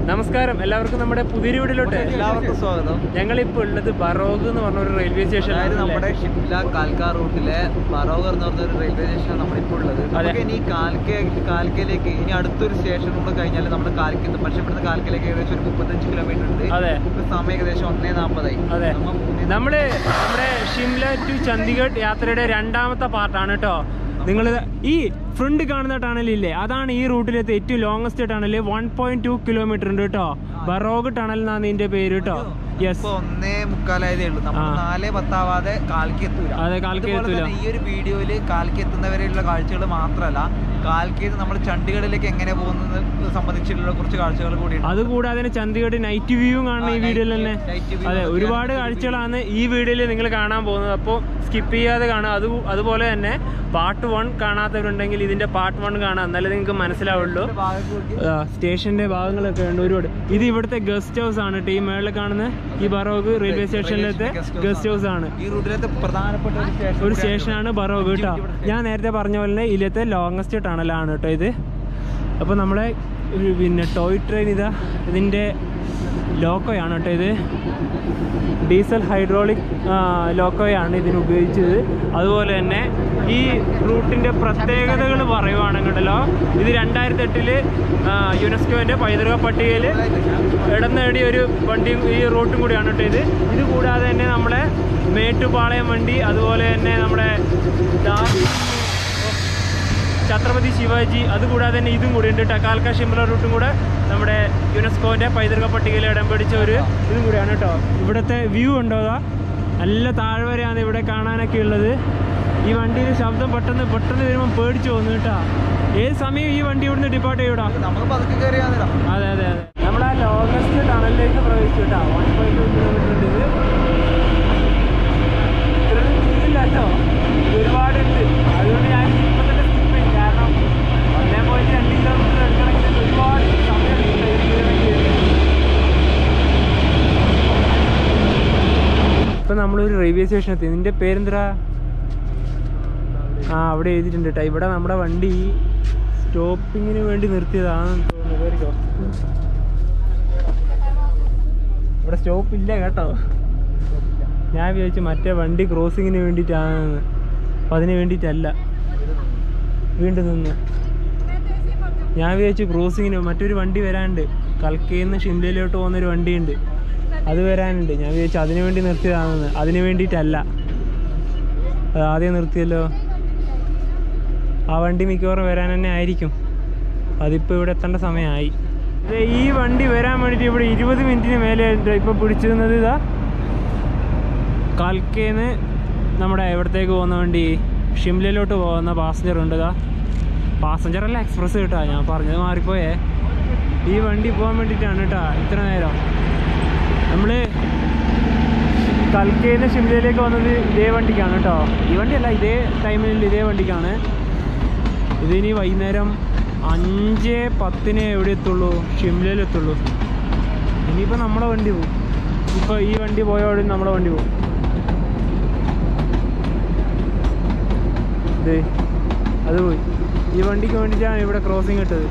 നമസ്കാരം എല്ലാവർക്കും നമ്മുടെ പുതിയൊരു വീട്ടിലോട്ട് എല്ലാവർക്കും സ്വാഗതം ഞങ്ങളിപ്പോൾ ഉള്ളത് ബറോഗ് എന്ന് പറഞ്ഞ ഒരു റെയിൽവേ സ്റ്റേഷൻ അതായത് നമ്മുടെ ഷിംല കാൽക്ക റൂട്ടിലെ ബറോഗർ എന്ന് പറഞ്ഞ ഒരു റെയിൽവേ സ്റ്റേഷനാണ് നമ്മളിപ്പോൾ ഉള്ളത് നമുക്ക് ഇനി കാൽക്ക കാൽക്കയിലേക്ക് ഇനി അടുത്തൊരു സ്റ്റേഷൻ കൂടെ കഴിഞ്ഞാൽ നമ്മുടെ കാൽക്കത്ത് പക്ഷേ ഇവിടുന്ന് കാൽക്കയിലേക്ക് ഏകദേശം ഒരു മുപ്പത്തഞ്ച് കിലോമീറ്റർ ഉണ്ട് അതെ ഇപ്പൊ സമയം ഏകദേശം ഒന്നേ നാൽപ്പതായി അതെ നമ്മള് നമ്മുടെ ഷിംല ടു ചണ്ഡീഗഡ് യാത്രയുടെ രണ്ടാമത്തെ പാർട്ടാണ് കേട്ടോ നിങ്ങൾ ഈ ഫ്രണ്ട് കാണുന്ന ടണൽ ഇല്ലേ അതാണ് ഈ റൂട്ടിലത്തെ ഏറ്റവും longest tunnel one point two kilometre ഉണ്ട് കേട്ടോ ബറോഗ് ടണൽ എന്നാണ് ഇതിന്റെ പേര് കേട്ടോ യെസ് ഇപ്പൊ ഒന്നേ മുക്കാലായതേ ഉള്ളൂ നമ്മൾ ആ. നാലേ പത്താവാതെ കാൽക്ക് എത്തൂല അതെ, കാൽക്ക് അതുപോലെ എത്തൂല. തന്നെ ഈ ഒരു വീഡിയോയില് കാൽക്ക് എത്തുന്നവരെയുള്ള കാഴ്ചകൾ മാത്രമല്ല കാൽക്കയിൽ നമ്മൾ ചണ്ഡീഗഡിലേക്ക് എങ്ങനെ പോകുന്നത് സംബന്ധിച്ചിട്ടുള്ള കുറച്ച് കാഴ്ചകൾ കൂടി അതുകൂടാതെ തന്നെ ചണ്ഡീഗഡ് നൈറ്റ് വ്യൂ കാണുന്ന ഈ ആ, വീഡിയോയിൽ night തന്നെ view, night view അതെ ഒക്കെ ഒരുപാട് ആണ് കാഴ്ചകളാണ് ഈ വീഡിയോയിൽ നിങ്ങൾ കാണാൻ പോകുന്നത് അപ്പോൾ സ്കിപ്പ് ചെയ്യാതെ കാണുക അത് അതുപോലെ തന്നെ പാർട്ട് വൺ കാണാത്തവരുണ്ടെങ്കിൽ ഇതിന്റെ പാർട്ട് വൺ കാണാം എന്നാലേ നിങ്ങൾക്ക് മനസ്സിലാവുള്ളൂ ആ, സ്റ്റേഷന്റെ ഭാഗങ്ങളൊക്കെ ഉണ്ട് ഒരുപാട് ഇത് ഇവിടുത്തെ ഗസ്റ്റ് ഹൗസ് ആണ് ടീം മേളിൽ കാണുന്ന ഈ ബറോഗ് റെയിൽവേ സ്റ്റേഷനിലത്തെ ഗസ്റ്റ് ഹൗസ് ആണ് ഈ റൂട്ടിലത്തെ പ്രധാനപ്പെട്ട ഒരു സ്റ്റേഷൻ ഒരു സ്റ്റേഷനാണ് ബറോഗ് കേട്ടോ ഞാൻ നേരത്തെ പറഞ്ഞ പോലെ ഇതിലത്തെ ലോങ്ങസ്റ്റ് ടണലാണ് കേട്ടോ ഇത് അപ്പോൾ നമ്മളെ ഒരു പിന്നെ ടോയ് ട്രെയിൻ ഇതാ ഇതിൻ്റെ ലോക്കോയാണ് കേട്ടോ ഇത് ഡീസൽ ഹൈഡ്രോളിക് ലോക്കോയാണ് ഇതിന് ഉപയോഗിച്ചത് അതുപോലെ തന്നെ ഈ റൂട്ടിൻ്റെ പ്രത്യേകതകൾ പറയുവാണെങ്കിലോ ഇത് രണ്ടായിരത്തി എട്ടില് യുനെസ്കോൻ്റെ പൈതൃക പട്ടികയിൽ ഇടം നേടിയ ഒരു വണ്ടി ഈ റൂട്ടും കൂടിയാണ് കേട്ടോ ഇത് ഇത് കൂടാതെ തന്നെ നമ്മുടെ മേട്ടുപാളയം വണ്ടി അതുപോലെ തന്നെ നമ്മുടെ ദാ- ഛത്രപതി ശിവാജി അതുകൂടാതെ തന്നെ ഇതും കൂടി ഉണ്ട് ടക്കാൽക്ക ഷിംല റൂട്ടും കൂടെ നമ്മുടെ യുനെസ്കോന്റെ പൈതൃക പട്ടികയിൽ ഇടം പിടിച്ച ഒരു ഇതും കൂടിയാണ് കേട്ടോ ഇവിടുത്തെ വ്യൂ ഉണ്ടോ അതാ നല്ല താഴ്വരയാണ് ഇവിടെ കാണാനൊക്കെ ഉള്ളത് ഈ വണ്ടിയിൽ ശബ്ദം പെട്ടെന്ന് പെട്ടെന്ന് വരുമ്പോൾ പേടിച്ചു പോകുന്നു കേട്ടോ ഏത് സമയം ഈ വണ്ടി ഇവിടുന്ന് ഡിപ്പാർട്ട് ചെയ്യൂടാ നമുക്ക് പതുക്കെ കയറിയാന്നിടാം അതെ അതെ അതെ നമ്മൾ ആ ലോങ്ങസ്റ്റ് ടണലിലേക്ക് പ്രവേശിച്ചു കേട്ടോ വൺ പോയിന്റ് ടു കിലോമീറ്റർ ഉണ്ട് ഇത് ഇത്രയൊന്നും തീരില്ല കേട്ടോ ഒരുപാടുണ്ട് അതുകൊണ്ട് ഞാൻ ഇപ്പം തന്നെ സ്കിപ്പ് ചെയ്യും കാരണം ഒന്നേ പോയിന്റ് രണ്ട് കിലോമീറ്റർ എടുക്കണമെങ്കിൽ ഒരുപാട് സമയം ഇപ്പൊ നമ്മളൊരു റെയിൽവേ സ്റ്റേഷൻ എത്തി നിന്റെ പേരെന്തരാ ആ അവിടെ എഴുതിയിട്ടുണ്ട് കേട്ടോ ഇവിടെ നമ്മുടെ വണ്ടി സ്റ്റോപ്പിങ്ങിന് വേണ്ടി നിർത്തിയതാണെന്ന് തോന്നുന്നു കേറിക്കോ ഇവിടെ സ്റ്റോപ്പ് ഇല്ല കേട്ടോ ഞാൻ വിചാരിച്ചു മറ്റേ വണ്ടി ക്രോസിങ്ങിന് വേണ്ടിയിട്ടാണെന്ന് അപ്പം അതിന് വേണ്ടിയിട്ടല്ല വീണ്ടും നിന്ന് ഞാൻ വിചാരിച്ചു ക്രോസിങ്ങിന് മറ്റൊരു വണ്ടി വരാനുണ്ട് കൽക്കയിൽ നിന്ന് ഷിംലയിലോട്ട് പോകുന്നൊരു വണ്ടിയുണ്ട് അത് വരാനുണ്ട് ഞാൻ വിചാരിച്ചു അതിന് വേണ്ടി നിർത്തിയതാണെന്ന് അതിന് വേണ്ടിയിട്ടല്ല അത് ആദ്യം നിർത്തിയല്ലോ ആ വണ്ടി മിക്കവാറും വരാൻ തന്നെ ആയിരിക്കും അതിപ്പോൾ ഇവിടെ എത്തേണ്ട സമയമായി ദേ ഈ വണ്ടി വരാൻ വേണ്ടിയിട്ട് ഇവിടെ ഇരുപത് മിനിറ്റിന് മേലെ ഇപ്പോൾ പിടിച്ചിരുന്നത് ഇതാ കാൽക്കേന്ന് നമ്മുടെ എവിടത്തേക്ക് പോകുന്ന വണ്ടി ഷിംലയിലോട്ട് പോകുന്ന പാസഞ്ചർ ഉണ്ട് ഇതാ പാസഞ്ചർ അല്ല എക്സ്പ്രസ് കേട്ടോ ഞാൻ പറഞ്ഞത് മാറിപ്പോയേ ഈ വണ്ടി പോകാൻ വേണ്ടിയിട്ടാണ് കേട്ടോ ഇത്ര നേരം നമ്മൾ കൽക്കയിൽ ഷിംലയിലേക്ക് വന്നത് ഇതേ വണ്ടിക്കാണ് കേട്ടോ ഈ വണ്ടിയല്ല ഇതേ ടൈമിൽ ഇതേ വണ്ടിക്കാണ് ഇതിനി വൈകുന്നേരം അഞ്ച് പത്തിന് എവിടെ എത്തുള്ളൂ ഷിംലയിൽ എത്തുള്ളൂ ഇനിയിപ്പോൾ നമ്മുടെ വണ്ടി പോകും ഇപ്പോൾ ഈ വണ്ടി പോയോടെ നമ്മുടെ വണ്ടി പോകും ദേ അത് പോയി ഈ വണ്ടിക്ക് വേണ്ടിയിട്ടാണ് ഇവിടെ ക്രോസിങ് ഇട്ടത്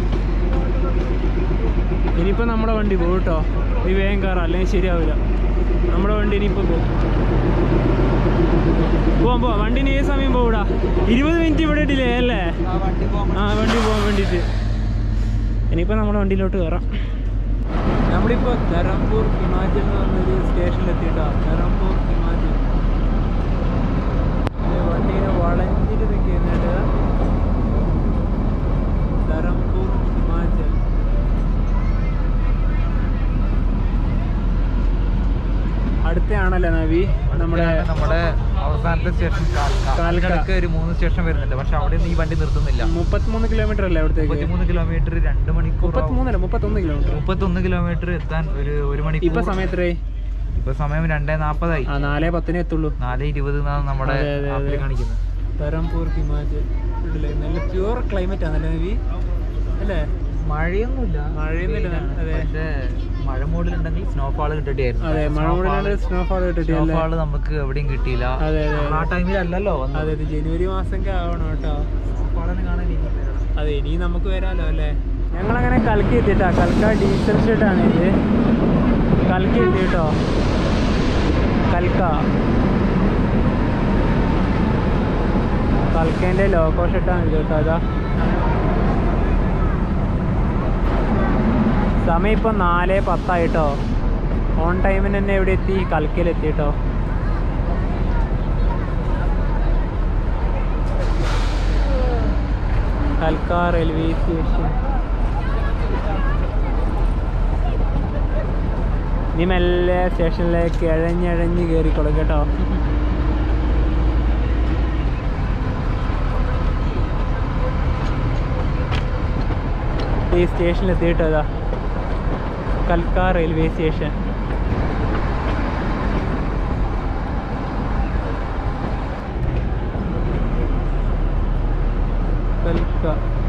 ഇനിയിപ്പോൾ നമ്മുടെ വണ്ടി പോകും കേട്ടോ ഈ വേഗം കയറാം അല്ലെങ്കിൽ ശരിയാവില്ല നമ്മുടെ വണ്ടി ഇനിയിപ്പോൾ പോകും പോവാം പോവാം വണ്ടിന് ഏത് സമയം പോകൂടാ ഇരുപത് മിനിറ്റ് ഇവിടെ ഡിലേ അല്ലേ ആ വണ്ടി പോകാൻ ആ വണ്ടി പോകാൻ വേണ്ടിയിട്ട് ഇനിയിപ്പോൾ നമ്മുടെ വണ്ടിയിലോട്ട് കയറാം നമ്മളിപ്പോൾ ധരംപൂർ ഹിമാചൽ എന്ന് പറഞ്ഞൊരു സ്റ്റേഷനിലെത്തിയിട്ടോ ധരംപൂർ ഹിമാചൽ ഇത് വണ്ടീനെ വളഞ്ഞിട്ട് നിൽക്കുന്നുണ്ട് ധരംപൂർ ഹിമാചൽ അടുത്താണല്ലേ നവി നമ്മുടെ നമ്മുടെ അവസാനത്തെ സ്റ്റേഷൻ കാൽക്ക. കാൽക്കടക്ക് ഒരു മൂന്ന് സ്റ്റേഷൻ വരുന്നുണ്ട് പക്ഷെ അവിടെ ഈ വണ്ടി നിർത്തുന്നില്ല മുപ്പത്തിമൂന്ന് കിലോമീറ്റർ അല്ലേ അവിടത്തേക്ക് മുപ്പത്തിമൂന്ന് കിലോമീറ്റർ രണ്ട് മണിക്കൂർ മുപ്പത്തിമൂന്നല്ല മുപ്പത്തൊന്ന് കിലോമീറ്റർ മുപ്പത്തൊന്ന് കിലോമീറ്റർ എത്താൻ ഒരു ഒരു മണിക്കൂർ ഇപ്പൊ സമയത്രേ ഇപ്പൊ സമയം രണ്ടേ നാപ്പതായി ആ നാലേ പത്തിനേ എത്തുള്ളൂ നാല് ഇരുപത് എന്നാണ് നമ്മുടെ അതെ, അതെ, ആപ്പിൽ അതെ. കാണിക്കുന്നത് ധരംപൂർ ഹിമാചൽ ഉണ്ടല്ലേ നല്ല പ്യുവർ ക്ലൈമറ്റ് ആണല്ലേ നവി അല്ലേ മഴയൊന്നുമില്ല മഴയൊന്നുമില്ല, അതെ. പക്ഷേ മഴ മൂടിലുണ്ടെങ്കിൽ സ്നോഫാൾ കിട്ടിയിട്ടായിരുന്നു അതെ മഴ മൂടിലാണ്ട് സ്നോഫാൾ കിട്ടിട്ടില്ലേ സ്നോഫാൾ നമുക്ക് എവിടെയും കിട്ടിയില്ല അതെ അതെ ആ ടൈമിലല്ലല്ലോ അതെ അതെ ജനുവരി മാസമൊക്കെ ആവണം കേട്ടോ സ്നോഫാളിനെ കാണാൻ ഇനി വരണം. അതെ ഇനി നമുക്ക് വരാലോ അല്ലേ ഞങ്ങളങ്ങനെ കൽക്കി എത്തിയിട്ടാ കൽക്ക ഡീസൽ ഷെഡാണ് ഇത് കൽക്കി എത്തി കേട്ടോ കൽക്ക കൽക്കേൻ്റെ ലോക്കോ ഷെഡാണ് ഇത് കേട്ടോ അതാ സമയം ഇപ്പം നാല് പത്തായിട്ടോ ഓൺ ടൈമിന് തന്നെ ഇവിടെ എത്തി കൽക്കയിലെത്തി കേട്ടോ കൽക്ക റെയിൽവേ സ്റ്റേഷൻ ഇനി മെല്ലെ സ്റ്റേഷനിലേക്ക് ഇഴഞ്ഞഴഞ്ഞ് കയറിക്കോളും കേട്ടോ ഈ സ്റ്റേഷനിൽ എത്തിയിട്ടോ ഇതാ കൽക്ക റെയിൽവേ സ്റ്റേഷൻ കൽക്ക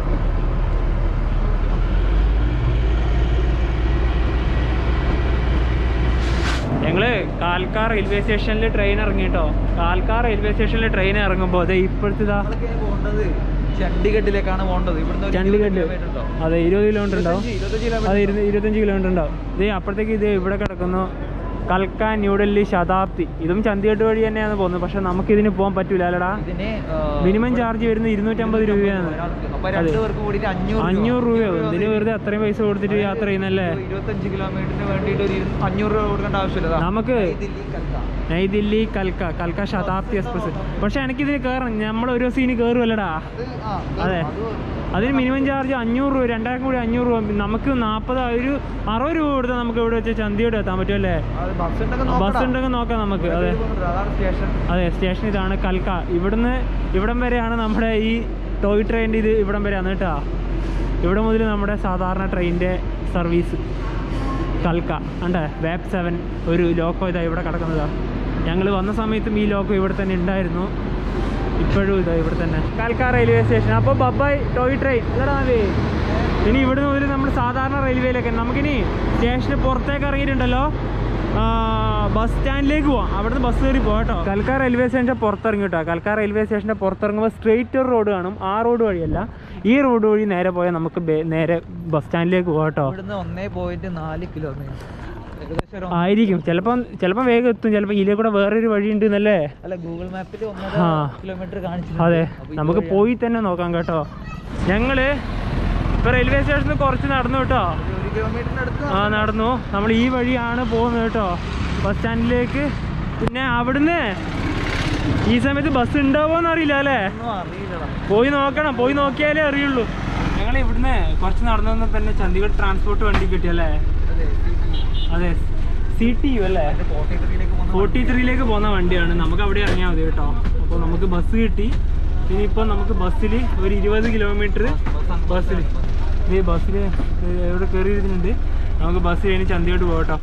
ഞങ്ങള് കാൽക്ക റെയിൽവേ സ്റ്റേഷനിൽ ട്രെയിൻ ഇറങ്ങി കേട്ടോ കാൽക്ക റെയിൽവേ സ്റ്റേഷനിൽ ട്രെയിൻ ഇറങ്ങുമ്പോൾ അതെ ഇപ്പോഴത്തെ ഇതാ നമ്മളൊക്കെ ഇനി പോകേണ്ടത് ചണ്ഡീഗഡിലേക്കാണ് പോകേണ്ടത് ഇവിടുന്ന് ഒരു ഇരുപത് ചണ്ഡീഗഡ് kilometer ഉണ്ടാവും. അതെ ഇരുപത് കിലോമീറ്റർ ഉണ്ടാവും ഇരുപത്തഞ്ച് kilometer അത് ഇരുന്ന് ഇരുപത്തഞ്ച് കിലോമീറ്റർ ഉണ്ടാവും ഇത് അപ്പോഴത്തേക്ക് ഇത് ഇവിടെ കിടക്കുന്നു കൽക്ക ന്യൂഡൽഹി ശതാബ്ദി ഇതും ചണ്ഡീഗഡ് വഴി തന്നെയാണ് പോകുന്നത് പക്ഷെ നമുക്ക് ഇതിന് പോകാൻ പറ്റൂല അല്ലടാ ഇതിന് ആ, മിനിമം ചാർജ് വരുന്നത് ഇരുന്നൂറ്റമ്പത് രൂപയാണ് ഒരാൾക്ക്. അപ്പൊ അതെ. രണ്ടു പേർക്ക് കൂടിയിട്ട് അഞ്ഞൂറ് അഞ്ഞൂറ് രൂപയാവും ഇതിന് വെറുതെ അത്രയും പൈസ കൊടുത്തിട്ട് യാത്ര ചെയ്യുന്നല്ലേ ഇരുപത്തഞ്ച് കിലോമീറ്ററിന് വേണ്ടിയിട്ട് ഒരു ഇരു- അഞ്ഞൂറ് രൂപ കൊടുക്കേണ്ട ആവശ്യമില്ല ദാ. നമുക്ക് ദില്ലി കൽക്ക. നൈ ദില്ലി കൽക്ക കൽക്ക ശതാബ്ദി എക്സ്പ്രസ് പക്ഷെ എനിക്കിതിന് കയറണം നമ്മൾ ഒരു ദിവസം ഇനി കയറുമല്ലടാ അത് ആ, അതെ. അത് അതിന് മിനിമം ചാർജ് അഞ്ഞൂറ് രൂപ രണ്ടായിരം കൂടി അഞ്ഞൂറ് രൂപ നമുക്ക് നാൽപ്പത് ഒരു അറുപത് രൂപ കൊടുത്താൽ നമുക്ക് ഇവിടെ വെച്ച് ചന്തിയോട് എത്താൻ പറ്റുമല്ലേ അത് ബസ് ഉണ്ടെങ്കിൽ ബസ് നോക്കടാ. ഉണ്ടെങ്കിൽ നോക്കാം നമുക്ക് അതെ അതാണ് സ്റ്റേഷൻ അതെ സ്റ്റേഷൻ ഇതാണ് കൽക്ക ഇവിടുന്ന് ഇവിടം വരെയാണ് നമ്മുടെ ഈ ടോയ് ട്രെയിൻ്റെ ഇത് ഇവിടം വരെയാണ് കേട്ടോ ഇവിടെ മുതൽ നമ്മുടെ സാധാരണ ട്രെയിനിൻ്റെ സർവീസ് കൽക്ക ഉണ്ട് വേബ് സെവൻ ഒരു ലോക്കോ ഇതാ ഇവിടെ കിടക്കുന്നതാ ഞങ്ങൾ വന്ന സമയത്തും ഈ ലോക്കോ ഇവിടെ തന്നെ ഉണ്ടായിരുന്നു ഇപ്പോഴും ഇതാ ഇവിടെ തന്നെ കൽക്ക റെയിൽവേ സ്റ്റേഷൻ അപ്പോൾ ബബായ് ടോയ് ട്രെയിൻ ഇതാ ഇനി ഇവിടെ മുതൽ നമ്മൾ സാധാരണ റെയിൽവേയിലൊക്കെ നമുക്കിനി സ്റ്റേഷന് പുറത്തേക്ക് ഇറങ്ങിയിട്ടുണ്ടല്ലോ ആ, ബസ് സ്റ്റാൻഡിലേക്ക് പോവാം അവിടുന്ന് ബസ് കയറി പോകാം കേട്ടോ കൽക്ക റെയിൽവേ സ്റ്റേഷൻ്റെ പുറത്തിറങ്ങി കേട്ടോ കൽക്ക റെയിൽവേ സ്റ്റേഷൻ്റെ പുറത്തിറങ്ങുമ്പോൾ സ്ട്രെയിറ്റ് ഒരു റോഡ് കാണും ആ റോഡ് വഴിയല്ല ഈ റോഡ് വഴി നേരെ പോയാൽ നമുക്ക് ബേ- നേരെ ബസ് സ്റ്റാൻഡിലേക്ക് പോകാം കേട്ടോ ഇവിടുന്ന് ഒന്നേ പോയിന്റ് നാല് കിലോമീറ്റർ ഏകദേശം ഒരു ആയിരിക്കും ചിലപ്പം ചിലപ്പം വേഗം എത്തും ചിലപ്പോൾ ഇതിലെ കൂടെ വേറൊരു വഴി ഉണ്ട് എന്നല്ലേ അല്ല ഗൂഗിൾ മാപ്പിൽ ഒന്നര ആ. കിലോമീറ്റർ കാണിച്ചിട്ടുണ്ട് അതെ അപ്പൊ നമുക്ക് ഇതുവഴി പോയി തന്നെ നോക്കാം കേട്ടോ ഞങ്ങള് ഇപ്പൊ റെയിൽവേ സ്റ്റേഷനിൽ കുറച്ച് നടന്നു കേട്ടോ ഒരു കിലോമീറ്ററിന് അടുത്ത് ആ നടന്നു നമ്മൾ ഈ വഴിയാണ് പോകുന്നത് കേട്ടോ ബസ് സ്റ്റാൻഡിലേക്ക് പിന്നെ അവിടുന്ന് ഈ സമയത്ത് ബസ് ഉണ്ടാവുമോന്ന് അറിയില്ല അല്ലേ ഒന്നും അറിയില്ലടാ പോയി നോക്കണം പോയി നോക്കിയാലേ അറിയുള്ളൂ ഞങ്ങൾ ഇവിടുന്ന് കുറച്ച് നടന്നു വന്നപ്പോൾ തന്നെ ചണ്ഡീഗഡ് ട്രാൻസ്പോർട്ട് വണ്ടി കിട്ടിയല്ലേ അതെ അതെ സി ടി യു അല്ലേ ഫോർട്ടി ത്രീയിലേക്ക് പോകുന്ന ഫോർട്ടി ത്രീയിലേക്ക് പോകുന്ന വണ്ടിയാണ് നമുക്ക് അവിടെ ഇറങ്ങിയാൽ മതി കേട്ടോ അപ്പോൾ നമുക്ക് ബസ് കിട്ടി ഇനിയിപ്പോൾ നമുക്ക് ബസ്സിൽ ഒരു ഇരുപത് കിലോമീറ്റർ ബസ്സിൽ ഈ ബസ്സിൽ എവിടെ കയറി ഇരുന്നുണ്ട് നമുക്ക് ബസ് കഴിഞ്ഞ് ചന്തിയോട്ട് പോകട്ടോ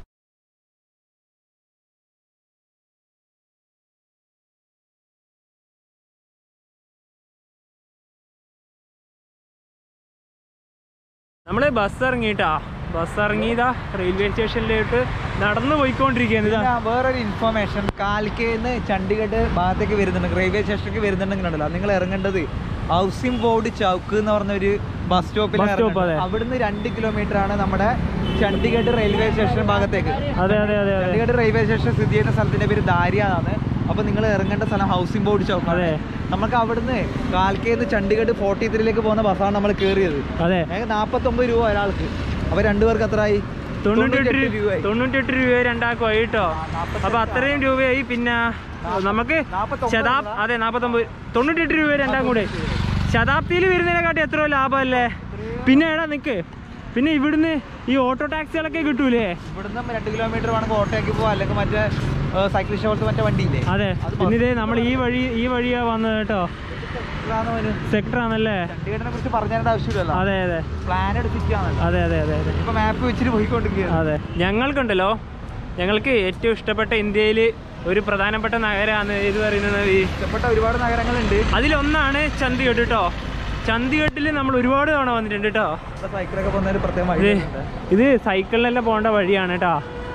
നമ്മൾ ബസ് ഇറങ്ങിയിട്ടാ ബസ് ഇറങ്ങിയതാ റെയിൽവേ സ്റ്റേഷനിലേക്ക് നടന്നു പോയിക്കൊണ്ടിരിക്കുകയാണ് ഇതാ പിന്നെ വേറൊരു ഇൻഫർമേഷൻ കാലിക്കേന്ന് ചണ്ഡീഗഡ് ഭാഗത്തേക്ക് വരുന്നുണ്ട് റെയിൽവേ സ്റ്റേഷനിലേക്ക് വരുന്നുണ്ടെങ്കിൽ ഉണ്ടല്ലോ നിങ്ങൾ ഇറങ്ങേണ്ടത് ഹൗസിംഗ് ബോർഡ് ചൗക്ക് എന്ന് പറഞ്ഞ ഒരു ബസ് സ്റ്റോപ്പിൽ Bus stop, അതെ. അവിടുന്ന് രണ്ട് കിലോമീറ്റർ ആണ് നമ്മുടെ ചണ്ഡീഗഡ് റെയിൽവേ സ്റ്റേഷൻ ഭാഗത്തേക്ക് അതെ അതെ അതെ അതെ ചണ്ഡീഗഡ് റെയിൽവേ സ്റ്റേഷൻ സ്ഥിതി ചെയ്യുന്ന സ്ഥലത്തിന്റെ പേര് ദാരിയ എന്നാണ് അപ്പൊ നിങ്ങൾ ഇറങ്ങേണ്ട സ്ഥലം ഹൗസിംഗ് ബോർഡ് ചൗക്കാണ് അതെ. നമുക്ക് അവിടുന്ന് കാൽക്കേന്ന് ചണ്ഡീഗഡ് ഫോർട്ടി ത്രീയിലേക്ക് പോകുന്ന ബസ്സാണ് നമ്മൾ കയറിയത് അതെ ഞങ്ങൾക്ക് നാൽപ്പത്തൊമ്പത് രൂപ ഒരാൾക്ക് അപ്പൊ രണ്ടുപേർക്ക് എത്രയായി തൊണ്ണൂറ്റെട്ട് രൂപയായി തൊണ്ണൂറ്റെട്ട് രൂപ രണ്ടാക്കുമായി കേട്ടോ അപ്പൊ അത്രയും രൂപയായി പിന്നെ നമുക്ക് നാപ്പത്തൊമ്പത് ശതാബ് അതെ നാപ്പത്തൊമ്പത് തൊണ്ണൂറ്റെട്ട് രൂപ രണ്ടാം കൂടെ ശതാബ്ദിയിൽ വരുന്നതിനെക്കാട്ടി എത്ര ലാഭമല്ലേ പിന്നെ എടാ നിക്ക് പിന്നെ ഇവിടുന്ന് ഈ ഓട്ടോ ടാക്സികളൊക്കെ കിട്ടൂലേ ഇവിടുന്ന് രണ്ട് കിലോമീറ്റർ വേണമെങ്കിൽ ഓട്ടോയ്ക്ക് പോവാം അല്ലെങ്കിൽ മറ്റേ സൈക്കിൾ ഷോർട്ട് മറ്റേ വണ്ടിയില്ലേ അതെ അത് പിന്നെ ഇതേ നമ്മൾ ഈ വഴി ഈ വഴിയാ വന്നത് കേട്ടോ ഇതാണ് ഒരു സെക്ടർ ആണല്ലേ ചണ്ഡീഗഡിനെ കുറിച്ച് പറഞ്ഞു തരേണ്ട ആവശ്യമില്ലല്ലോ അതെ അതെ പ്ലാനഡ് സിറ്റി ആണല്ലോ അതെ അതെ അതെ അതെ ഇപ്പൊ മാപ്പ് വെച്ചിട്ട് പോയിക്കൊണ്ടിരിക്കുകയാണ് അതെ ഞങ്ങൾക്കുണ്ടല്ലോ ഞങ്ങൾക്ക് ഏറ്റവും ഇഷ്ടപ്പെട്ട ഇന്ത്യയിൽ ഒരു പ്രധാനപ്പെട്ട നഗരമാണ് ഇത് പറയുന്നത് ഈ ഇഷ്ടപ്പെട്ട ഒരുപാട് നഗരങ്ങളുണ്ട് അതിലൊന്നാണ് ചണ്ഡീഗഡ് കേട്ടോ ചണ്ഡീഗഡിൽ നമ്മൾ ഒരുപാട് തവണ വന്നിട്ടുണ്ട് കേട്ടോ ഇവിടെ സൈക്കിളൊക്കെ പോകുന്ന ഒരു പ്രത്യേക ഇത് വഴിയുണ്ട് ഇത് സൈക്കിളിലെല്ലാം പോകേണ്ട വഴിയാണ് കേട്ടോ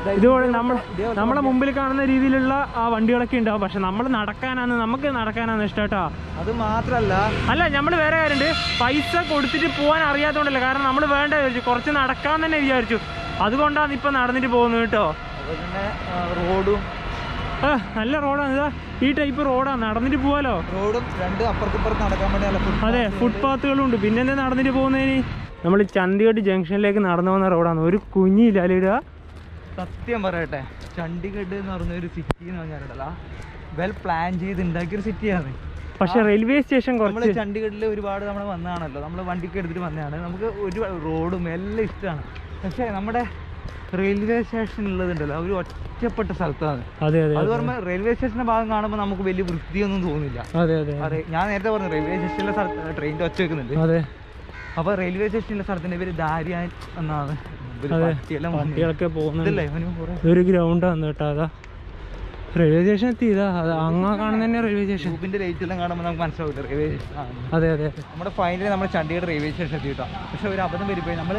ഇതുപോലെ നമ്മൾ നമ്മളെ മുമ്പിൽ കാണുന്ന രീതിയിലുള്ള ആ വണ്ടികളൊക്കെ ഉണ്ടാവും പക്ഷെ നമ്മൾ നടക്കാനാണ് നമുക്ക് നടക്കാനാണ് ഇഷ്ടം കേട്ടോ അത് മാത്രല്ല അല്ല നമ്മൾ വേറെ കാര്യമുണ്ട് പൈസ കൊടുത്തിട്ട് പോകാൻ അറിയാത്തതുകൊണ്ടല്ല കാരണം നമ്മൾ വേണ്ട വിചാരിച്ചു കുറച്ച് നടക്കാൻ തന്നെ വിചാരിച്ചു അതുകൊണ്ടാണ് ഇപ്പൊ നടന്നിട്ട് പോകുന്നത് കേട്ടോ അപ്പൊ പിന്നെ ആ, റോഡും ആ, നല്ല റോഡാണ് ഇതാ ഈ ടൈപ്പ് റോഡാണ് നടന്നിട്ട് പോവാലോ റോഡും രണ്ട് അപ്പുറത്തിപ്പുറത്ത് നടക്കാൻ വേണ്ടി നല്ല footpath അതെ ഫുട്പാത്തുകളും ഉണ്ട് പിന്നെ എന്താ നടന്നിട്ട് പോകുന്നതിന് നമ്മൾ ചണ്ഡീഗഡ് ജംഗ്ഷനിലേക്ക് നടന്നു പോകുന്ന റോഡാണ് ഒരു കുഞ്ഞില്ല അല്ലേടാ സത്യം പറയട്ടെ ചണ്ഡീഗഡ് എന്ന് പറഞ്ഞ ഒരു സിറ്റി എന്ന് പറഞ്ഞാൽ വെൽ പ്ലാൻ ചെയ്ത് ഉണ്ടാക്കിയ ഒരു സിറ്റിയാണ് പക്ഷെ റെയിൽവേ സ്റ്റേഷൻ നമ്മൾ കുറച്ച് ചണ്ഡീഗഡിൽ ഒരുപാട് നമ്മൾ വന്നതാണല്ലോ നമ്മൾ വണ്ടിക്ക് എടുത്തിട്ട് വന്നതാണ് നമുക്ക് ഒരു റോഡും എല്ലാം ഇഷ്ടമാണ് പക്ഷേ നമ്മുടെ റെയിൽവേ സ്റ്റേഷൻ ഉള്ളതുണ്ടല്ലോ ഒരു ഒറ്റപ്പെട്ട സ്ഥലത്താണ് അതെ അതെ അത് പറയുമ്പോൾ റെയിൽവേ സ്റ്റേഷന്റെ ഭാഗം കാണുമ്പോൾ നമുക്ക് വലിയ വൃത്തിയൊന്നും തോന്നില്ല അതെ അതെ അതെ ഞാൻ നേരത്തെ പറഞ്ഞു റെയിൽവേ സ്റ്റേഷനിലെ സ്ഥലത്ത് ട്രെയിനിന്റെ ഒച്ച വെക്കുന്നുണ്ട് അതെ അപ്പൊ റെയിൽവേ സ്റ്റേഷനിലെ സ്ഥലത്തിന്റെ പേര് ദാരിയാൻ എന്നാണ് ഒരു അതെ. പട്ടിയെല്ലാം വന്നു. വണ്ടികളൊക്കെ പോകുന്നുണ്ട് ഇതല്ലേ അവന് കുറെ ഇതൊരു ഗ്രൗണ്ടാണ് കേട്ടോ അതാ റെയിൽവേ സ്റ്റേഷൻ എത്തി ഇതാ അത് അങ്ങ കാണുന്ന തന്നെ റെയിൽവേ സ്റ്റേഷൻ ഗ്രൂപ്പിന്റെ ലൈറ്റ് എല്ലാം കാണുമ്പോൾ നമുക്ക് മനസ്സിലാവില്ല റെയിൽവേ സ്റ്റേഷൻ ആണ്. അതെ അതെ നമ്മുടെ ഫൈനലി നമ്മൾ ചണ്ഡീഗഡ് റെയിൽവേ സ്റ്റേഷൻ എത്തിയിട്ടോ പക്ഷെ ഒരു അബദ്ധം വരിപ്പോയി നമ്മള്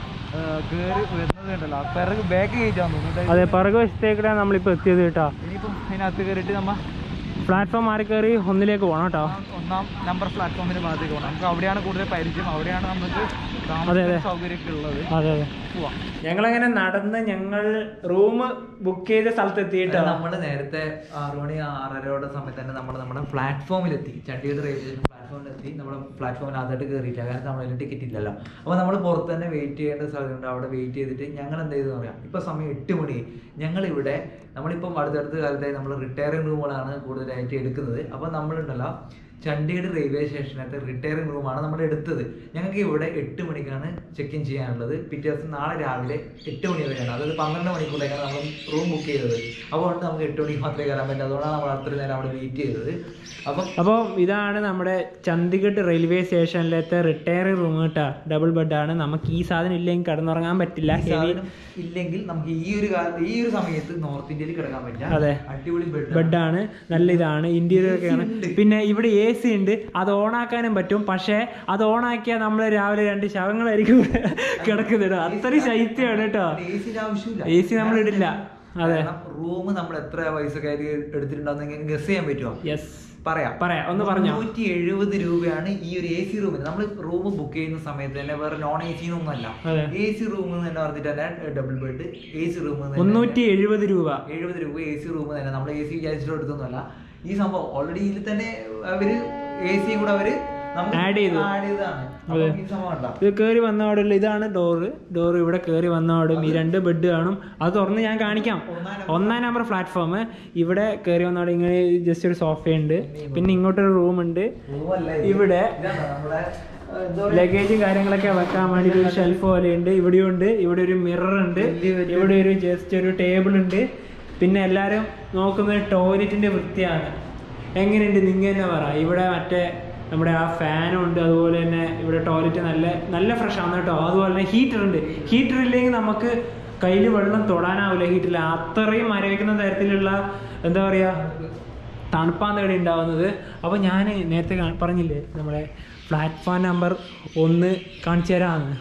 കയറി വരുന്നത് കണ്ടല്ലോ പിറകു ബാക്ക് കയറ്റാന്ന് തോന്നുന്നു അതെ പിറകു വശത്തേക്കിടെ നമ്മളിപ്പോൾ എത്തിയത് കേട്ടോ ഇനിയിപ്പം അതിനകത്ത് കയറിയിട്ട് നമ്മ പ്ലാറ്റ്ഫോം മാറി കയറി ഒന്നിലേക്ക് പോകണം കേട്ടോ ഒന്നാം നമ്പർ പ്ലാറ്റ്ഫോമിന്റെ ഭാഗത്തേക്ക് പോകണം നമുക്ക് അവിടെയാണ് കൂടുതൽ പരിചയം അവിടെയാണ് നമുക്ക് അതെ, അതെ. താമസ സൗകര്യമൊക്കെ ഉള്ളത് അതെ അതെ പോവാം ഞങ്ങളങ്ങനെ നടന്ന് ഞങ്ങൾ റൂം ബുക്ക് ചെയ്ത സ്ഥലത്ത് എത്തിയിട്ടോ നമ്മൾ നേരത്തെ ആറു മണി ആറരയോടെ സമയത്ത് തന്നെ നമ്മൾ നമ്മുടെ പ്ലാറ്റ്ഫോമിലെത്തി ചണ്ഡീഗഡ് റെയിൽവേ സ്റ്റേഷൻ പ്ലാറ്റ്ഫോമിലെത്തി നമ്മൾ പ്ലാറ്റ്ഫോമിനകത്തോട്ട് കയറിയില്ല കാരണം നമ്മളതിൽ ടിക്കറ്റ് ഇല്ലല്ലോ അപ്പോൾ നമ്മൾ പുറത്ത് തന്നെ വെയിറ്റ് ചെയ്യേണ്ട സ്ഥലമുണ്ട് അവിടെ വെയിറ്റ് ചെയ്തിട്ട് ഞങ്ങൾ എന്ത് ചെയ്തെന്ന് പറയാം ഇപ്പോൾ സമയം എട്ട് മണി ഞങ്ങളിവിടെ നമ്മളിപ്പം അടുത്തടുത്ത കാലത്തായി നമ്മൾ റിട്ടയറിംഗ് റൂമുകളാണ് കൂടുതലായിട്ട് എടുക്കുന്നത് അപ്പോൾ നമ്മളുണ്ടല്ലോ ചണ്ഡീഗഡ് റെയിൽവേ സ്റ്റേഷനകത്ത് റിട്ടയറിംഗ് റൂമാണ് നമ്മൾ എടുത്തത് ഞങ്ങൾക്ക് ഇവിടെ എട്ട് മണിക്കാണ് ചെക്ക് ഇൻ ചെയ്യാനുള്ളത് പിറ്റേ ദിവസം നാളെ രാവിലെ എട്ട് മണി വരെയാണ് അതായത് പന്ത്രണ്ട് മണിക്കൂറേക്കാണ് നമ്മൾ റൂം ബുക്ക് ചെയ്തത് അതുകൊണ്ട് നമുക്ക് എട്ട് മണിക്ക് മാത്രമേ കയറാൻ പറ്റൂ അതുകൊണ്ടാണ് നമ്മൾ അത്രയും നേരം അവിടെ വെയിറ്റ് ചെയ്തത് അപ്പം അപ്പോൾ ഇതാണ് നമ്മുടെ ചണ്ഡീഗഡ് റെയിൽവേ സ്റ്റേഷനിലത്തെ റിട്ടയറിംഗ് റൂം കേട്ടോ ഡബിൾ ബെഡാണ് നമുക്ക് ഈ സാധനം ഇല്ലെങ്കിൽ കിടന്നുറങ്ങാൻ പറ്റില്ല ഈ ഹെവി സാധനം ഇല്ലെങ്കിൽ നമുക്ക് ഈ ഒരു കാലത്ത് ഈ ഒരു സമയത്ത് നോർത്ത് ഇന്ത്യയിൽ കിടക്കാൻ പറ്റില്ല അതെ. അടിപൊളി ബെഡ് ബെഡാണ് നല്ല ഇതാണ് ഇന്റീരിയർ ഒക്കെയാണ് ഉണ്ട്. പിന്നെ ഇവിടെ എ സി ഉണ്ട് അത് ഓണാക്കാനും പറ്റും പക്ഷേ അത് ഓണാക്കിയാൽ നമ്മൾ രാവിലെ രണ്ട് ശവങ്ങളായിരിക്കും ഇവിടെ കിടക്കുന്നത് അത്രയും ശൈത്യമാണ് കേട്ടോ എ സിന്റെ ആവശ്യമില്ല എ സി നമ്മൾ ഇടില്ല അതെ റൂം നമ്മൾ എത്ര പൈസക്കാരി എടുത്തിട്ടുണ്ടാവുന്ന ഗസ് ചെയ്യാൻ പറ്റുമോ യെസ് പറയാം പറയാം ഒന്ന് പറഞ്ഞോ നൂറ്റി എഴുപത് രൂപയാണ് ഈ ഒരു എ സി റൂമിന് നമ്മൾ റൂം ബുക്ക് ചെയ്യുന്ന സമയത്ത് തന്നെ വേറെ നോൺ എ സി ഒന്നുമല്ല അതെ. എ സി റൂം തന്നെ പറഞ്ഞിട്ട് തന്നെ double bed A C room മുന്നൂറ്റി എഴുപത് രൂപ എഴുപത് രൂപ എ സി റൂം തന്നെ നമ്മൾ എ സി വിചാരിച്ചിട്ട് എടുത്തൊന്നുമല്ല ഈ സംഭവം ഓൾറെഡി ഇതിൽ തന്നെ അവര് എ സിയും കൂടെ അവര് നമുക്ക് Add ചെയ്തു. ആഡ് ചെയ്തതാണ് അതെ. അപ്പം ഈ സംഭവം ഉണ്ടോ ഇത് കയറി വന്ന അവിടെയുള്ള ഇതാണ് ഡോറ് ഡോറ് ഇവിടെ കയറി വന്ന അവിടെ ഈ രണ്ട് ബെഡ് കാണും അത് തുറന്ന് ഞാൻ കാണിക്കാം ഒന്നാം നമ്പർ പ്ലാറ്റ്ഫോം ഇവിടെ കയറി വന്ന അവിടെ ഇങ്ങനെ ജസ്റ്റ് ഒരു സോഫയുണ്ട് പിന്നെ ഇങ്ങോട്ടൊരു റൂം ഉണ്ട് റൂമല്ല ഇവിടെ ഇതാണ് നമ്മുടെ ഏഹ്, എന്താ പറയാ, ലഗേജും കാര്യങ്ങളൊക്കെ വെക്കാൻ വേണ്ടി ഒരു ഷെൽഫ് പോലെ ഉണ്ട് ഇവിടെയും ഉണ്ട് ഇവിടെ ഒരു മിറർ ഉണ്ട് വലിയ വലിയ- ഇവിടെ ഒരു ജസ്റ്റ് ഒരു ടേബിൾ ഉണ്ട് പിന്നെ എല്ലാരും നോക്കുന്നത് ടോയ്ലറ്റിന്റെ വൃത്തിയാണ് എങ്ങനെയുണ്ട് നിങ്ങൾ തന്നെ പറ ഇവിടെ മറ്റേ നമ്മുടെ ആ ഫാനും ഉണ്ട് അതുപോലെ തന്നെ ഇവിടെ ടോയ്ലറ്റ് നല്ല നല്ല ഫ്രഷ് ആണ് കേട്ടോ അതുപോലെ തന്നെ ഹീറ്റർ ഉണ്ട് ഹീറ്റർ ഇല്ലെങ്കിൽ നമുക്ക് കയ്യിൽ വെള്ളം തൊടാനാവില്ല ഹീറ്ററിൽ അത്രയും മരവിക്കുന്ന തരത്തിലുള്ള എന്താ പറയാ തണുപ്പാണ് ഇവിടെ ഉണ്ടാവുന്നത് അപ്പോൾ ഞാൻ നേരത്തെ കാ- പറഞ്ഞില്ലേ നമ്മുടെ പ്ലാറ്റ്ഫോം നമ്പർ ഒന്ന് കാണിച്ചു തരാമെന്ന്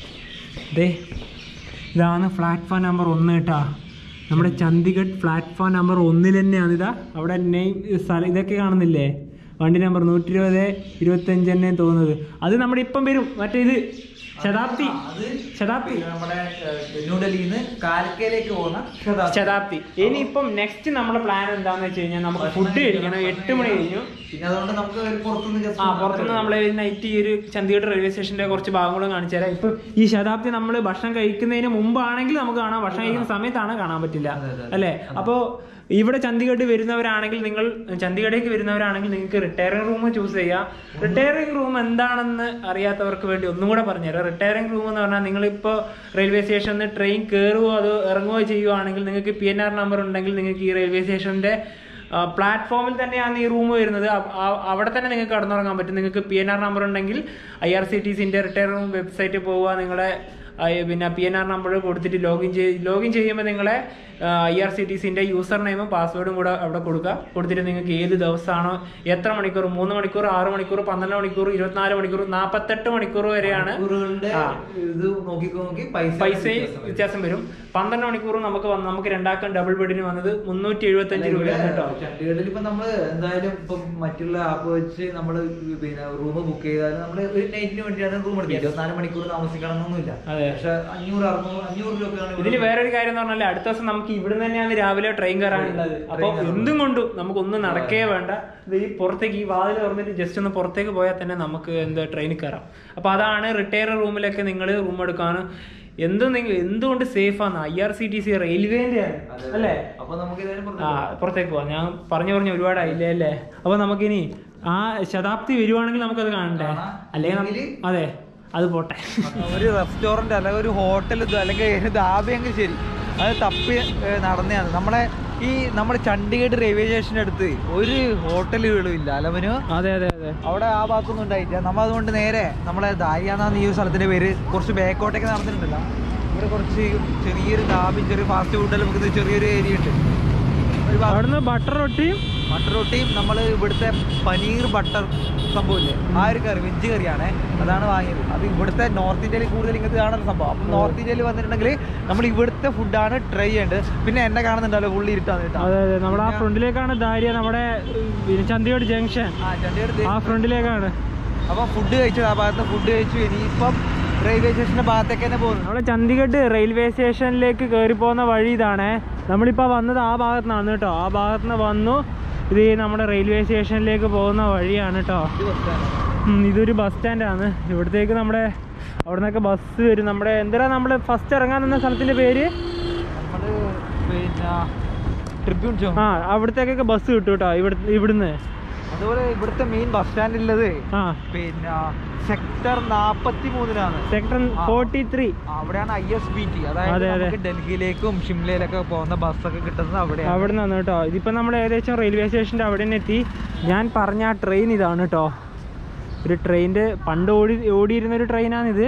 ദേ ഇതാണ് പ്ലാറ്റ്ഫോം നമ്പർ ഒന്ന് കേട്ടാ നമ്മുടെ ചണ്ഡീഗഡ് പ്ലാറ്റ്ഫോം നമ്പർ ഒന്നിൽ തന്നെയാണ് ഇതാ അവിടെ നെയിം സ്ഥലം ഇതൊക്കെ കാണുന്നില്ലേ വണ്ടി നമ്പർ നൂറ്റി ഇരുപത് ഇരുപത്തഞ്ച് തന്നെ തോന്നുന്നത് അത് നമ്മുടെ ഇപ്പം വരും മറ്റേ ഇത് ശതാബ്ദി അത് ശതാബ്ദി നമ്മുടെ ഏഹ്, ന്യൂഡൽഹിയിൽ നിന്ന് കാൽക്കയിലേക്ക് പോകുന്ന ശതാബ്ദി. ശതാബ്ദി ഇനിയിപ്പം നെക്സ്റ്റ് നമ്മുടെ പ്ലാൻ എന്താണെന്ന് വെച്ച് കഴിഞ്ഞാൽ നമുക്ക് ഫുഡ് കഴിക്കണം എട്ട് മണി കഴിഞ്ഞു പിന്നെ അതുകൊണ്ട് നമുക്ക് ഒരു പുറത്തുനിന്ന് just ആ പുറത്തുനിന്ന് നമ്മൾ നൈറ്റ് ഈ ഒരു ചണ്ഡീഗഡ് റെയിൽവേ സ്റ്റേഷന്റെ കുറച്ച് ഭാഗങ്ങളും കാണിച്ചു തരാം ഇപ്പൊ ഈ ശതാബ്ദി നമ്മൾ ഭക്ഷണം കഴിക്കുന്നതിന് മുമ്പാണെങ്കിൽ നമുക്ക് കാണാം ഭക്ഷണം കഴിക്കുന്ന സമയത്താണ് കാണാൻ പറ്റില്ല അതെ, അതെ, അതെ. അല്ലേ അപ്പോ ഇവിടെ ചണ്ഡീഗഡ് വരുന്നവരാണെങ്കിൽ നിങ്ങൾ ചണ്ഡീഗഡിലേക്ക് വരുന്നവരാണെങ്കിൽ നിങ്ങൾക്ക് റിട്ടയറിംഗ് റൂം ചൂസ് ചെയ്യാം റിട്ടയറിംഗ് റൂം എന്താണെന്ന് അറിയാത്തവർക്ക് വേണ്ടി ഒന്നും കൂടെ പറഞ്ഞുതരാം റിട്ടയറിംഗ് റൂം എന്ന് പറഞ്ഞാൽ നിങ്ങളിപ്പോൾ റെയിൽവേ സ്റ്റേഷനിൽ നിന്ന് ട്രെയിൻ കയറുകയോ അതോ ഇറങ്ങുകയോ ചെയ്യുവാണെങ്കിൽ നിങ്ങൾക്ക് പി എൻ ആർ നമ്പർ ഉണ്ടെങ്കിൽ നിങ്ങൾക്ക് ഈ റെയിൽവേ സ്റ്റേഷന്റെ പ്ലാറ്റ്ഫോമിൽ തന്നെയാണ് ഈ റൂം വരുന്നത് അ- അ- അവിടെ തന്നെ നിങ്ങൾക്ക് കടന്നുറങ്ങാൻ പറ്റും നിങ്ങൾക്ക് പി എൻ ആർ നമ്പർ ഉണ്ടെങ്കിൽ ഐ ആർ സി ടി സിന്റെ റിട്ടയർ റൂം വെബ്സൈറ്റിൽ പോവുക നിങ്ങളുടെ ആ, പിന്നെ പി എൻ ആർ നമ്പർ കൊടുത്തിട്ട് ലോഗിൻ ചെയ്ത് ലോഗിൻ ചെയ്യുമ്പോൾ നിങ്ങളെ ഐ ആർ സി ടി സിന്റെ യൂസർ നെയിമും പാസ്വേഡും കൂടെ അവിടെ കൊടുക്കുക കൊടുത്തിട്ട് നിങ്ങൾക്ക് ഏത് ദിവസമാണോ എത്ര മണിക്കൂർ മൂന്ന് മണിക്കൂർ ആറ് മണിക്കൂർ പന്ത്രണ്ട് മണിക്കൂർ ഇരുപത്തിനാല് മണിക്കൂർ നാൽപ്പത്തെട്ട് മണിക്കൂർ വരെയാണ് മണിക്കൂറുകളുടെ ആ. ഇത് നോക്കി നോക്കി പൈസ പൈസ വ്യത്യാസം വരും പന്ത്രണ്ട് മണിക്കൂർ നമുക്ക് വന്ന് നമുക്ക് രണ്ടാക്കം ഡബിൾ ബെഡിന് വന്നത് മുന്നൂറ്റി എഴുപത്തി അഞ്ച് രൂപയാണ് കേട്ടോ ചണ്ഡീഗഡിൽ ഇപ്പൊ നമ്മള് എന്തായാലും ഇപ്പൊ മറ്റുള്ള ആപ്പ് വെച്ച് നമ്മള് പിന്നെ റൂം ബുക്ക് ചെയ്താൽ നമ്മള് ഒരു നൈറ്റിന് വേണ്ടിയാണ് റൂം എടുക്കുക ഇരുപത്തിനാല് മണിക്കൂർ താമസിക്കണം എന്നൊന്നുമില്ല അതെ. പക്ഷെ അഞ്ഞൂറ് അറുന്നൂറ് അഞ്ഞൂറ് രൂപയാണ് ഇതിൽ വേറൊരു കാര്യം എന്ന് പറഞ്ഞാൽ അടുത്ത ദിവസം നമുക്ക് ഇവിടെ തന്നെയാണ് രാവിലെ ട്രെയിൻ കയറാനുള്ളത് അപ്പൊ എന്തും കൊണ്ടും നമുക്ക് ഒന്നും നടക്കേ വേണ്ട ഇത് ഈ പുറത്തേക്ക് ഈ വാതിൽ തുറന്നിട്ട് ജസ്റ്റ് ഒന്ന് പുറത്തേക്ക് പോയാൽ തന്നെ നമുക്ക് എന്താ ട്രെയിനിൽ കയറാം അപ്പൊ അതാണ് റിട്ടയർ റൂമിലൊക്കെ നിങ്ങൾ റൂം എടുക്കാനും എന്തും നിങ്ങൾ എന്തുകൊണ്ട് സേഫ് ആണ് I R C T C റെയിൽവേന്റെ ആണ് അല്ലേ അപ്പൊ നമുക്ക് ഇതായാലും ആ പുറത്തേക്ക് പോവാം ഞാൻ പറഞ്ഞു പറഞ്ഞു ഒരുപാടായില്ലേ അല്ലേ അപ്പൊ നമുക്കിനി ആ ശതാബ്ദി വരുവാണെങ്കിൽ നമുക്കത് കാണണ്ടേ കാണാം. അല്ലെങ്കിൽ നം- ഇല്ലെങ്കില് അതെ അത് പോട്ടെ ഒരു റെസ്റ്റോറന്റ് അല്ലെങ്കിൽ ഒരു ഹോട്ടൽ അല്ലെങ്കിൽ ഒരു ധാബയെങ്കിൽ ശരി അത് തപ്പി ഏഹ്, നടന്നതാണ് നമ്മളെ ഈ നമ്മുടെ ചണ്ഡീഗഡ് റെയിൽവേ സ്റ്റേഷൻ്റെ അടുത്ത് ഒരു ഹോട്ടലുകളും ഇല്ല അലവനു അതെ അതെ അതെ അവിടെ ആ ഭാഗത്തൊന്നും ഉണ്ടായിട്ടില്ല നമ്മൾ അതുകൊണ്ട് നേരെ നമ്മളെ ദാരിയാന്ന ഈ ഒരു സ്ഥലത്തിന്റെ പേര് കുറച്ച് ബാക്കോട്ടേക്ക് നടന്നിട്ടുണ്ടല്ലോ ഇവിടെ കുറച്ച് ചെറിയൊരു ധാബി ചെറിയ ഫാസ്റ്റ് ഫുഡെല്ലാം വെക്കുന്ന ചെറിയൊരു ഏരിയ ഉണ്ട് ഒരു ഭാഗം അവിടുന്ന് ബട്ടർ റൊട്ടിയും മട്ടർ റൊട്ടിയും നമ്മൾ ഇവിടുത്തെ പനീർ ബട്ടർ സംഭവമില്ലേ ആ ഒരു കറി വെജ് കറിയാണ് അതാണ് വാങ്ങിയത് അത് ഇവിടുത്തെ നോർത്ത് ഇന്ത്യയിൽ കൂടുതൽ ഇങ്ങനത്തെ കാണുന്ന സംഭവം അപ്പം നോർത്ത് ഇന്ത്യയിൽ വന്നിട്ടുണ്ടെങ്കിൽ നമ്മൾ ഇവിടുത്തെ ഫുഡാണ് ട്രൈ ചെയ്യേണ്ടത് പിന്നെ എന്നെ കാണുന്നുണ്ടല്ലോ ഉള്ളി ഇരുട്ടാണ് കേട്ടോ അതെ അതെ നമ്മുടെ ആ ഫ്രണ്ടിലേക്കാണ് ദാരിയ നമ്മുടെ ഉം, ചണ്ഡീഗഡ് ജംഗ്ഷൻ ആ ചണ്ഡീഗഡ് ആ ഫ്രണ്ടിലേക്കാണ് അപ്പം ഫുഡ് കഴിച്ചത് ആ ഭാഗത്ത് ഫുഡ് കഴിച്ചു ഇനിയിപ്പം റെയിൽവേ സ്റ്റേഷന്റെ ഭാഗത്തേക്ക് തന്നെ പോകുന്നു നമ്മുടെ ചണ്ഡീഗഡ് റെയിൽവേ സ്റ്റേഷനിലേക്ക് കയറി പോകുന്ന വഴി ഇതാണേ നമ്മളിപ്പോൾ വന്നത് ആ ഭാഗത്തു നിന്നാണ് കേട്ടോ ആ ഭാഗത്ത് നിന്ന് വന്നു ഇത് ഈ നമ്മുടെ റെയിൽവേ സ്റ്റേഷനിലേക്ക് പോകുന്ന വഴിയാണ് കേട്ടോ ഇത് ബസ്സാണ്. ഉം, ഇതൊരു ബസ് സ്റ്റാൻഡാണ് ഇവിടത്തേക്ക് നമ്മുടെ അവിടെ നിന്നൊക്കെ ബസ് വരും നമ്മുടെ എന്തിനാ നമ്മൾ ഫസ്റ്റ് ഇറങ്ങാൻ നിന്ന സ്ഥലത്തിന്റെ പേര് നമ്മള് പിന്നെ ട്രിബ്യൂൺ ചോ ആ അവിടത്തേക്കൊക്കെ ബസ് കിട്ടും കേട്ടോ ഇവിടെ ഇവിടുന്ന് അതുപോലെ ഇവിടുത്തെ മെയിൻ ബസ് സ്റ്റാൻഡ് ഉള്ളത് ആ പിന്നെ സെക്ടർ നാപ്പത്തി മൂന്നിലാണ് സെക്ടർ ഫോർട്ടി ത്രീ അവിടെയാണ് ഐ എസ് ബി ടി അതായത് അതെ, അതെ. നമുക്ക് ഡൽഹിയിലേക്കും ഷിംലയിലൊക്കെ പോകുന്ന ബസ്സൊക്കെ കിട്ടുന്നത് അവിടെയാണ് അവിടെ നിന്നാണ് കേട്ടോ ഇതിപ്പോൾ നമ്മൾ ഏകദേശം റെയിൽവേ സ്റ്റേഷൻ്റെ അവിടെ തന്നെ എത്തി ഞാൻ പറഞ്ഞ ആ ട്രെയിൻ ഇതാണ് കേട്ടോ ഒരു ട്രെയിനിൻ്റെ പണ്ട് ഓടി ഓടിയിരുന്ന ഒരു ട്രെയിനാണിത്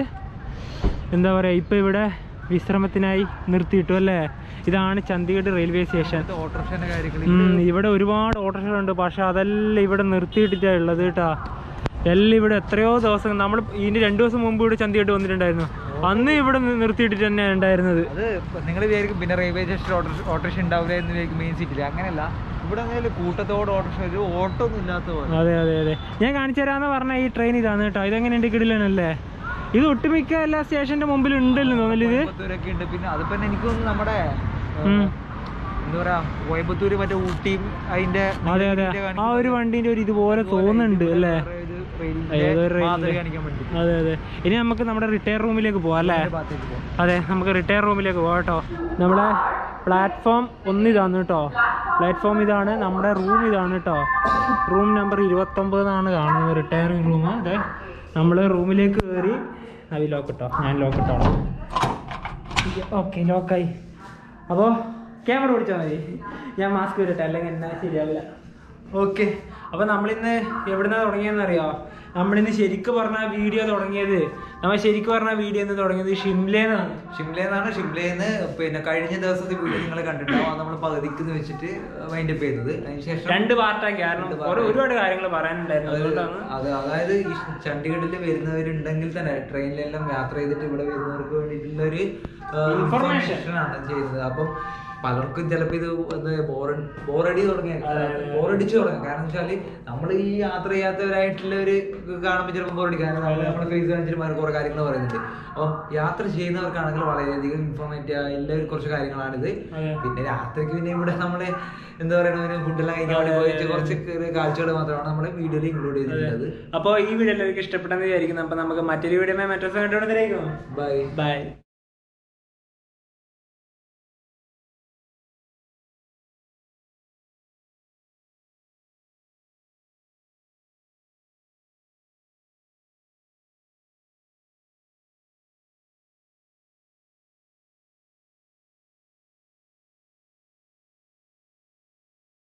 എന്താ പറയുക ഇപ്പോൾ ഇവിടെ വിശ്രമത്തിനായി നിർത്തിയിട്ടു അല്ലേ ഇതാണ് ചണ്ഡീഗഡ് റെയിൽവേ സ്റ്റേഷൻ ഓട്ടോറിക്ഷന്റെ കാര്യങ്ങൾ ഉം, ഇവിടെ ഒരുപാട് ഓട്ടോറിക്ഷകളുണ്ട് പക്ഷെ അതെല്ലാം ഇവിടെ നിർത്തിയിട്ടിട്ടാണ് ഉള്ളത് കേട്ടാ എല്ലാം ഇവിടെ എത്രയോ ദിവസം നമ്മൾ ഇതിന് രണ്ടു ദിവസം മുമ്പ് ഇവിടെ ചണ്ഡീഗഡ് വന്നിട്ടുണ്ടായിരുന്നു അന്ന് ഇവിടെ നി- നിർത്തിയിട്ടിട്ട് തന്നെയാണ് ഉണ്ടായിരുന്നത് അത് നിങ്ങൾ വിചാരിക്കും പിന്നെ റെയിൽവേ സ്റ്റേഷൻ ഓട്ടോറിക്ഷ ഉണ്ടാവില്ല എന്ന് വിചാരിക്കും മെയിൻ സിറ്റിയിൽ അങ്ങനെയല്ല ഇവിടെ അങ്ങനെ കൂട്ടത്തോട് ഓട്ടോറിക്ഷ ഒരു ഓട്ടോ ഒന്നും ഇല്ലാത്ത പോലെ അതെ അതെ അതെ ഞാൻ കാണിച്ചു തരാന്ന് പറഞ്ഞ ഈ ട്രെയിൻ ഇതാണ് കേട്ടോ ഇതെങ്ങനെയുണ്ട് കിടിലനല്ലേ ഇത് ഒട്ടുമിക്ക എല്ലാ സ്റ്റേഷന്റെ മുമ്പിൽ ഉണ്ടല്ലോ തോന്നല് ഇത് കോയമ്പത്തൂരൊക്കെ ഉണ്ട് പിന്നെ അതിപ്പോ തന്നെ എനിക്ക് തോന്നുന്നു നമ്മുടെ ഉം. എന്താ പറയാ കോയമ്പത്തൂര് മറ്റേ ഊട്ടിയും അതിന്റെ അതെ അതെ ആ ഒരു വണ്ടീന്റെ ഒരു ഇതുപോലെ തോന്നുന്നുണ്ട് അല്ലേ ഏതൊരു railway. മാതൃക കാണിക്കാൻ വേണ്ടി അതെ അതെ ഇനി നമുക്ക് നമ്മുടെ റിട്ടയർ റൂമിലേക്ക് പോവാം അല്ലേ അതിന്റെ ഭാഗത്തേക്ക് പോകാം അതെ നമുക്ക് റിട്ടയർ റൂമിലേക്ക് പോകാം കേട്ടോ നമ്മുടെ പ്ലാറ്റ്ഫോം ഒന്ന് ഇതാണ് കേട്ടോ പ്ലാറ്റ്ഫോം ഇതാണ് നമ്മുടെ റൂം ഇതാണ് കേട്ടോ റൂം നമ്പർ ഇരുപത്തൊമ്പത് എന്നാണ് കാണുന്നത് റിട്ടയറിംഗ് റൂം അതെ നമ്മൾ റൂമിലേക്ക് കയറി അത് ലോക്ക് ഇട്ടോ ഞാൻ ലോക്ക് ഇട്ടോളാം ഓക്കെ ലോക്കായി അപ്പോൾ ക്യാമറ പിടിച്ചാൽ മതി ഞാൻ മാസ്ക് വരട്ടെ അല്ലെങ്കിൽ എന്നാ ശരിയാവില്ല ഓക്കെ അപ്പോൾ നമ്മളിന്ന് എവിടുന്നാ തുടങ്ങിയെന്ന് അറിയാം നമ്മളിന്ന് ശരിക്കും പറഞ്ഞ വീഡിയോ തുടങ്ങിയത് നമ്മൾ ശരിക്കും പറഞ്ഞ വീഡിയോ എന്ന് തുടങ്ങിയത് ഷിംലേന്നാണ് ഷിംലയെന്നാണ് ഷിംലയിൽ പിന്നെ കഴിഞ്ഞ ദിവസത്തെ വീഡിയോ നിങ്ങൾ കണ്ടിട്ടുണ്ടാവും അത് നമ്മൾ പകുതിക്ക് വെച്ചിട്ട് വൈൻഡപ്പ് ചെയ്തത് അതിനുശേഷം രണ്ട് പാർട്ടാക്കി കാരണം രണ്ട് part ഓരോ ഒരുപാട് കാര്യങ്ങൾ പറയാനുണ്ടായിരുന്നു അത് അതുകൊണ്ടാണ് അത് അതായത് ഈ ചണ്ഡീഗഡിൽ വരുന്നവരുണ്ടെങ്കിൽ തന്നെ ട്രെയിനിലെല്ലാം യാത്ര ചെയ്തിട്ട് ഇവിടെ വരുന്നവർക്ക് വേണ്ടിയിട്ടുള്ള ഒരു Information. ഇൻഫർമേഷൻ ആണ് ചെയ്യുന്നത് അപ്പം പലർക്കും ചിലപ്പോൾ ഇത് ബോർ ബോറടി തുടങ്ങിയ ബോറടിച്ച് തുടങ്ങും കാരണം വെച്ചാല് നമ്മൾ ഈ യാത്ര ചെയ്യാത്തവരായിട്ടുള്ള ഒരു കാണുമ്പോൾ ചിലപ്പോൾ ബോറടി കാരണം നമ്മൾ നമ്മുടെ ഫേസ് കാണിച്ചിട്ട് കുറെ കാര്യങ്ങൾ പറയുന്നുണ്ട് അപ്പം യാത്ര ചെയ്യുന്നവർക്കാണെങ്കിൽ വളരെയധികം ഇൻഫോർമേറ്റീവ് ആയിട്ടുള്ള ഒരു കുറച്ച് കാര്യങ്ങളാണിത് അതെ. പിന്നെ രാത്രിക്ക് പിന്നെ ഇവിടെ നമ്മുടെ എന്താ പറയുക ഫുഡെല്ലാം കഴിക്കാൻ വേണ്ടി പോയിട്ട് കുറച്ച് കാഴ്ചകൾ മാത്രമാണ് നമ്മൾ വീഡിയോയിൽ ഇൻക്ലൂഡ് ചെയ്തിട്ടുള്ളത് അപ്പോൾ ഈ വീഡിയോ എല്ലാവർക്കും ഇഷ്ടപ്പെട്ടെന്ന് വിചാരിക്കുന്നു അപ്പോൾ നമുക്ക് മറ്റൊരു വീഡിയോ മറ്റൊരു സമയത്തോടെ ബൈ ബൈ